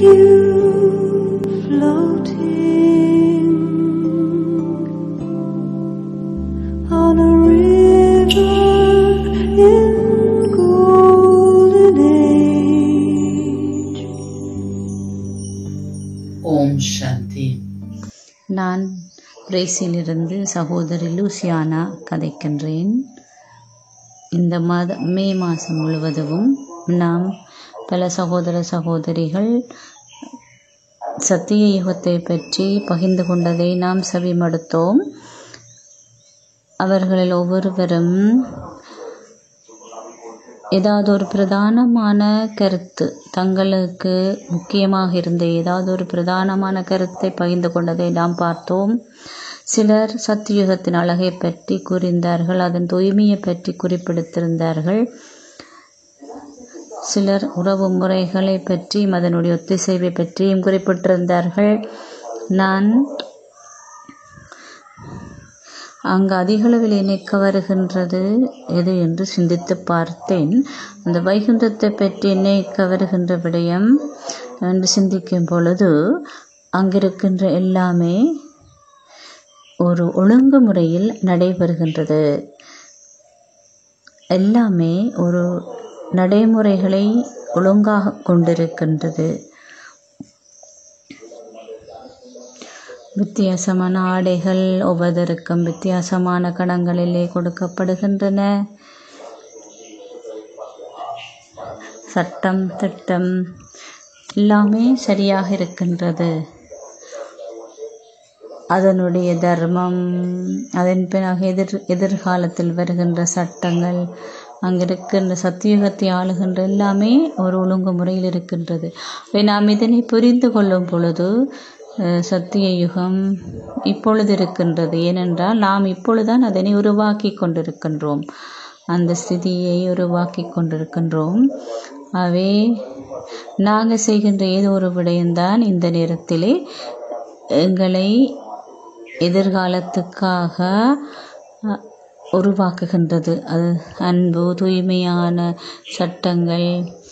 you floating on a river in golden age. ஓம் சாந்தி நான் பிரேசிலிருந்து சகோதரி Louisiana கதைக்கின்றேன் இந்த மாத மே மாதம் முழுவதும் நாம் பல சகோதர சகோதரிகள் சத்திய யுகத்தை பற்றி பகிர்ந்து கொண்டதை நாம் செவிமடுத்தோம் அவர்களில் ஒவ்வொருவரும் ஏதாவது ஒரு பிரதானமான கருத்து தங்களுக்கு முக்கியமாக இருந்த ஏதாவது ஒரு பிரதானமான கருத்தை பகிர்ந்து கொண்டதை நாம் பார்த்தோம் சிலர் சத்தியுகத்தின் அழகை பற்றி கூறியிருந்தார்கள் அதன் தூய்மையை பற்றி குறிப்பிடுத்திருந்தார்கள் சிலர் உறவு முறைகளை பற்றியும் அதனுடைய ஒத்திசைவை பற்றியும் குறிப்பிட்டிருந்தார்கள் நான் அங்கு அதிகளவில் இணைக்க வருகின்றது எது என்று சிந்தித்து பார்த்தேன் அந்த வைகுந்தத்தை பற்றி இணைக்க வருகின்ற விடயம் என்று சிந்திக்கும் பொழுது அங்கிருக்கின்ற எல்லாமே ஒரு ஒழுங்குமுறையில் நடைபெறுகின்றது எல்லாமே ஒரு நடைமுறைகளை ஒழுங்காக கொண்டிருக்கின்றது வித்தியாசமான ஆடைகள் ஒவ்வொருவருக்கும் வித்தியாசமான கணங்களிலே கொடுக்கப்படுகின்றன சட்டம் திட்டம் எல்லாமே சரியாக இருக்கின்றது அதனுடைய தர்மம் அதன் பிறகு எதிர் எதிர்காலத்தில் வருகின்ற சட்டங்கள் அங்கே இருக்கின்ற சத்தியுகத்தை ஆளுகின்ற எல்லாமே ஒரு ஒழுங்குமுறையில் இருக்கின்றது நாம் இதனை புரிந்து கொள்ளும் பொழுது சத்திய யுகம் இப்பொழுது இருக்கின்றது ஏனென்றால் நாம் இப்பொழுதுதான் அதனை உருவாக்கி கொண்டிருக்கின்றோம் அந்த ஸ்திதியை உருவாக்கி கொண்டிருக்கின்றோம் அவே நாங்கள் செய்கின்ற ஏதோ ஒரு விடயம்தான் இந்த நேரத்திலே எங்களை எதிர்காலத்துக்காக உருவாக்குகின்றது அது அன்பு தூய்மையான சட்டங்கள்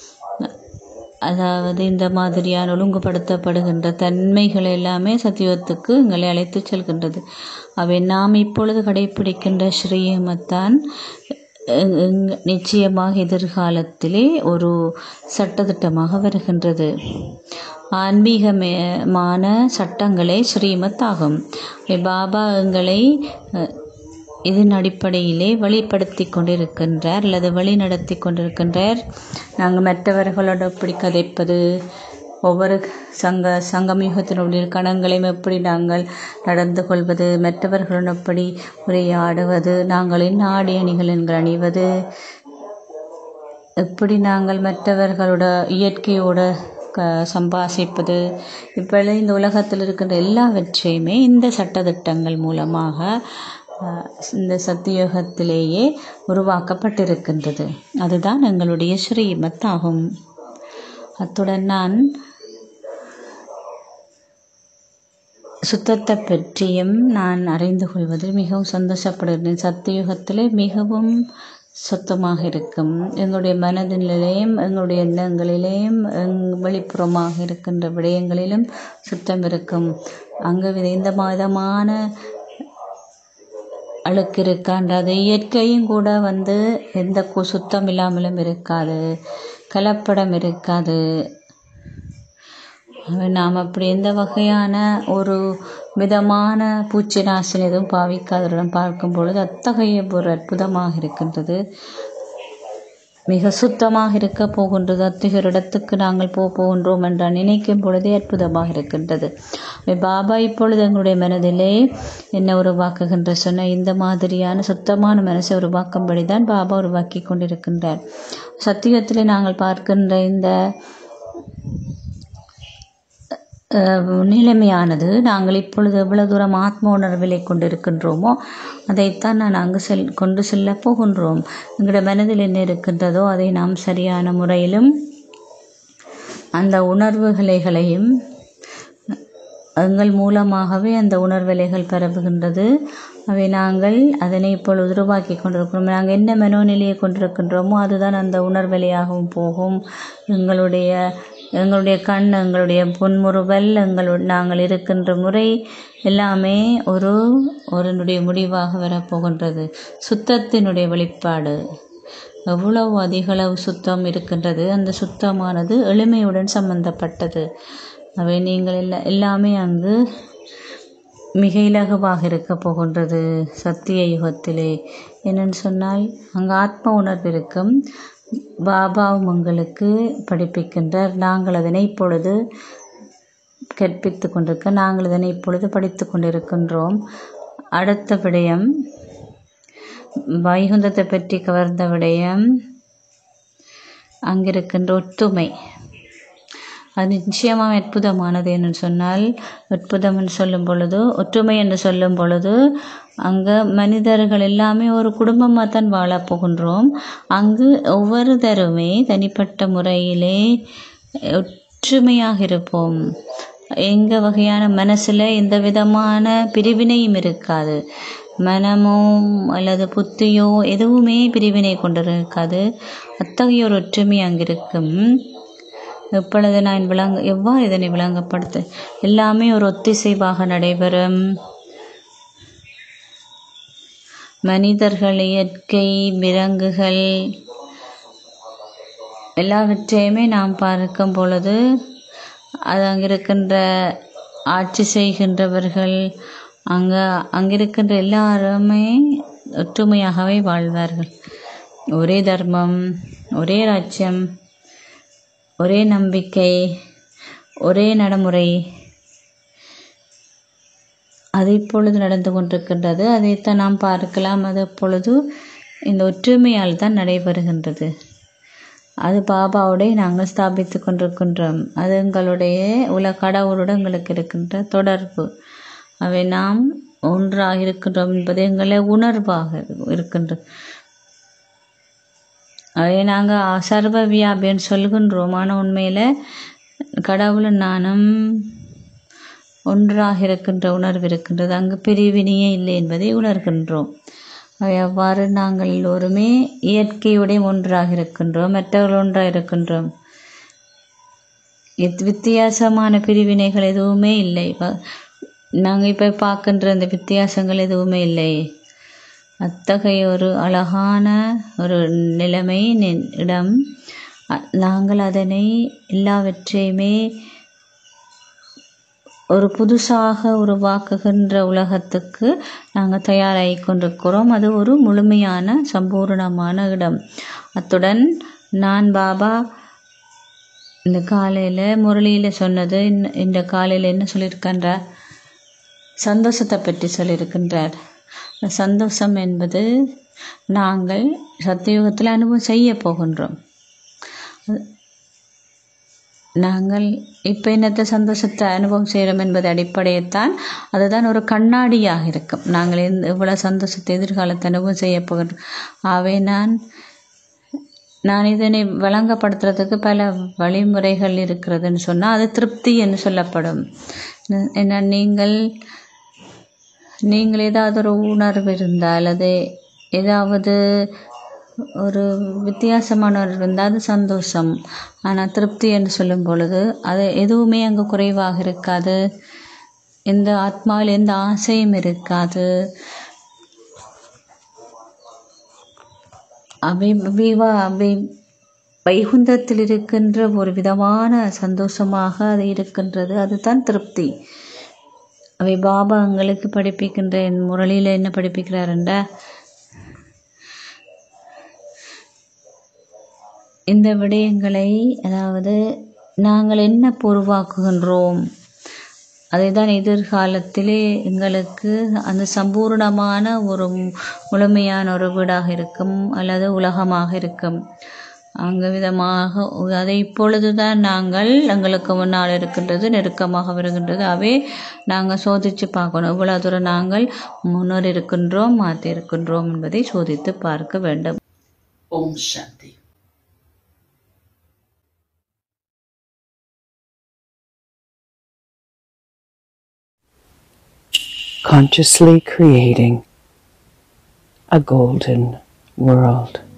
அதாவது இந்த மாதிரியான ஒழுங்குபடுத்தப்படுகின்ற தன்மைகள் எல்லாமே சத்தியத்துக்கு எங்களை அழைத்து செல்கின்றது அவை நாம் இப்பொழுது கடைபிடிக்கின்ற ஸ்ரீமத்தான் நிச்சயமாக எதிர்காலத்திலே ஒரு சட்டத்திட்டமாக வருகின்றது ஆன்மீகமான சட்டங்களே ஸ்ரீமத் ஆகும் பாபா எங்களை இதன் அடிப்படையிலே வழிப்படுத்தி கொண்டிருக்கின்றார் அல்லது வழி நடத்தி கொண்டிருக்கின்றார் நாங்கள் மற்றவர்களோடு எப்படி கதைப்பது ஒவ்வொரு சங்க சங்கமயுகத்தினுடைய கணங்களையும் எப்படி நாங்கள் நடந்து கொள்வது மற்றவர்களுடன் எப்படி உரையாடுவது நாங்கள் என்ன ஆடி அணிகள் என்கள் அணிவது எப்படி நாங்கள் மற்றவர்களோட இயற்கையோட க சம்பாசிப்பது இப்பொழுது இந்த உலகத்தில் இருக்கின்ற எல்லாவற்றையுமே இந்த சட்டத்திட்டங்கள் மூலமாக இந்த சத்தியோகத்திலேயே உருவாக்கப்பட்டிருக்கின்றது அதுதான் எங்களுடைய ஸ்ரீமத் ஆகும் அத்துடன் நான் சுத்தத்தை பற்றியும் நான் அறிந்து கொள்வதில் மிகவும் சந்தோஷப்படுகிறேன் சத்தியுகத்திலே மிகவும் சுத்தமாக இருக்கும் எங்களுடைய மனதிலேயும் எங்களுடைய எண்ணங்களிலேயும் வெளிப்புறமாக இருக்கின்ற விடயங்களிலும் சுத்தம் இருக்கும் அங்கு எந்த விதமான அழுக்கு இருக்கான்றது இயற்கையும் கூட வந்து எந்த சுத்தம் இல்லாமலும் இருக்காது கலப்படம் இருக்காது நாம் அப்படி எந்த வகையான ஒரு விதமான பூச்சி நாசினி எதுவும் பாவிக்காதவரிடம் பார்க்கும் பொழுது அத்தகைய ஒரு அற்புதமாக இருக்கின்றது மிக சுத்தமாக இருக்க போகின்றது அத்தகைய இடத்துக்கு நாங்கள் போக போகின்றோம் என்று நினைக்கும் பொழுதே அற்புதமாக இருக்கின்றது பாபா இப்பொழுது எங்களுடைய மனதிலே என்ன உருவாக்குகின்ற சொன்ன இந்த மாதிரியான சுத்தமான மனசை உருவாக்கும்படி தான் பாபா உருவாக்கி கொண்டிருக்கின்றார் சத்தியத்திலே நாங்கள் பார்க்கின்ற இந்த நிலைமையானது நாங்கள் இப்பொழுது எவ்வளவு தூரம் ஆத்ம உணர்விலை கொண்டிருக்கின்றோமோ அதைத்தான் நான் அங்கு செல் கொண்டு செல்ல போகின்றோம் எங்களுடைய மனதில் என்ன இருக்கின்றதோ அதை நாம் சரியான முறையிலும் அந்த உணர்வுகளைகளையும் எங்கள் மூலமாகவே அந்த உணர்வலைகள் பரவுகின்றது அவை நாங்கள் அதனை இப்பொழுது உருவாக்கி கொண்டிருக்கிறோம் நாங்கள் என்ன மனோநிலையை கொண்டிருக்கின்றோமோ அதுதான் அந்த உணர்வலையாகவும் போகும் எங்களுடைய எங்களுடைய கண் எங்களுடைய புன்முறுவல் எங்களுடைய நாங்கள் இருக்கின்ற முறை எல்லாமே ஒரு ஒருனுடைய முடிவாக வரப்போகின்றது சுத்தத்தினுடைய வெளிப்பாடு எவ்வளவு அதிகளவு சுத்தம் இருக்கின்றது அந்த சுத்தமானது எளிமையுடன் சம்பந்தப்பட்டது அவை நீங்கள் எல்லா எல்லாமே அங்கு மிக இலகுவாக இருக்க போகின்றது சத்திய யுகத்திலே என்னன்னு சொன்னால் அங்கு ஆத்ம உணர்வு இருக்கும் பாபாவும் உங்களுக்கு படிப்பிக்கின்றார் நாங்கள் அதனை இப்பொழுது கற்பித்து கொண்டிருக்க நாங்கள் இதனை இப்பொழுது படித்து கொண்டிருக்கின்றோம் அடுத்த விடயம் வைகுந்தத்தை பற்றி கவர்ந்த விடயம் அங்கிருக்கின்ற ஒற்றுமை அது நிச்சயமாக அற்புதமானது என்று சொன்னால் அற்புதம் என்று சொல்லும் பொழுது ஒற்றுமை என்று சொல்லும் பொழுது அங்கே மனிதர்கள் எல்லாமே ஒரு குடும்பமாக தான் வாழப் போகின்றோம் அங்கு ஒவ்வொருத்தருமே தனிப்பட்ட முறையிலே ஒற்றுமையாக இருப்போம் எங்க வகையான மனசில் எந்த விதமான பிரிவினையும் இருக்காது மனமோ அல்லது புத்தியோ எதுவுமே பிரிவினை கொண்டிருக்காது அத்தகைய ஒரு ஒற்றுமை அங்கு இருக்கும் எப்பொழுது நான் விளங்க எவ்வாறு இதனை விளங்கப்படுத்த எல்லாமே ஒரு ஒத்திசைவாக நடைபெறும் மனிதர்கள் இயற்கை விலங்குகள் எல்லாவற்றையுமே நாம் பார்க்கும் பொழுது அது அங்கிருக்கின்ற ஆட்சி செய்கின்றவர்கள் அங்கே அங்கிருக்கின்ற எல்லாருமே ஒற்றுமையாகவே வாழ்வார்கள் ஒரே தர்மம் ஒரே ராஜ்யம் ஒரே நம்பிக்கை ஒரே நடைமுறை அது இப்பொழுது நடந்து கொண்டிருக்கின்றது அதைத்தான் நாம் பார்க்கலாம் அது அப்பொழுது இந்த ஒற்றுமையால் தான் நடைபெறுகின்றது அது பாபாவுடைய நாங்கள் ஸ்தாபித்து கொண்டிருக்கின்றோம் அது எங்களுடைய உலக கடவுளுடன் எங்களுக்கு இருக்கின்ற தொடர்பு அவை நாம் ஒன்றாக இருக்கின்றோம் என்பது எங்களை உணர்வாக இருக்கின்றது அதை நாங்கள் சர்வ வியாபின்னு சொல்கின்றோம் ஆனால் உண்மையில் கடவுளும் நானும் ஒன்றாக இருக்கின்ற உணர்வு இருக்கின்றது அங்கு பிரிவினையே இல்லை என்பதை உணர்கின்றோம் அவ்வாறு நாங்கள் எல்லோருமே இயற்கையுடைய ஒன்றாக இருக்கின்றோம் மற்றவர்கள் ஒன்றாக இருக்கின்றோம் வித்தியாசமான பிரிவினைகள் எதுவுமே இல்லை நாங்கள் இப்போ பார்க்கின்ற இந்த வித்தியாசங்கள் எதுவுமே இல்லை அத்தகைய ஒரு அழகான ஒரு நிலைமை இடம் நாங்கள் அதனை எல்லாவற்றையுமே ஒரு புதுசாக உருவாக்குகின்ற உலகத்துக்கு நாங்கள் தயாராகி கொண்டிருக்கிறோம் அது ஒரு முழுமையான சம்பூர்ணமான இடம் அத்துடன் நான் பாபா இந்த காலையில் முரளியில் சொன்னது இந்த காலையில் என்ன சொல்லியிருக்கின்றார் சந்தோஷத்தை பற்றி சொல்லியிருக்கின்றார் சந்தோஷம் என்பது நாங்கள் சத்தியுகத்தில் அனுபவம் செய்ய போகின்றோம் நாங்கள் இப்போ என்னத்த சந்தோஷத்தை அனுபவம் செய்கிறோம் என்பது அடிப்படையைத்தான் அதுதான் ஒரு கண்ணாடியாக இருக்கும் நாங்கள் எந்த எவ்வளோ சந்தோஷத்தை எதிர்காலத்தை அனுபவம் செய்ய போகின்றோம் ஆகவே நான் நான் இதனை வழங்கப்படுத்துறதுக்கு பல வழிமுறைகள் இருக்கிறதுன்னு சொன்னால் அது திருப்தி என்று சொல்லப்படும் என்ன நீங்கள் நீங்கள் ஏதாவது ஒரு உணர்வு இருந்தால் அது ஏதாவது ஒரு வித்தியாசமான ஒரு இருந்தால் அது சந்தோஷம் ஆனால் திருப்தி என்று சொல்லும் பொழுது அது எதுவுமே அங்கே குறைவாக இருக்காது எந்த ஆத்மாவில் எந்த ஆசையும் இருக்காது அவை விவா அவை வைகுந்தத்தில் இருக்கின்ற ஒரு விதமான சந்தோஷமாக அது இருக்கின்றது அதுதான் திருப்தி அவை பாபா எங்களுக்கு படிப்பிக்கின்ற என் முரளியில் என்ன படிப்பிக்கிறாருண்டா இந்த விடயங்களை அதாவது நாங்கள் என்ன உருவாக்குகின்றோம் அதை தான் எதிர்காலத்திலே எங்களுக்கு அந்த சம்பூர்ணமான ஒரு முழுமையான ஒரு வீடாக இருக்கும் அல்லது உலகமாக இருக்கும் அங்கு விதமாக அதை இப்பொழுது தான் நாங்கள் எங்களுக்கு முன்னால் இருக்கின்றது நெருக்கமாக வருகின்றது அவை நாங்கள் சோதித்து பார்க்கணும் இவ்வளோ தூரம் நாங்கள் முன்னர் இருக்கின்றோம் மாற்றி இருக்கின்றோம் என்பதை சோதித்து பார்க்க வேண்டும் Om Shanti. consciously creating a golden world.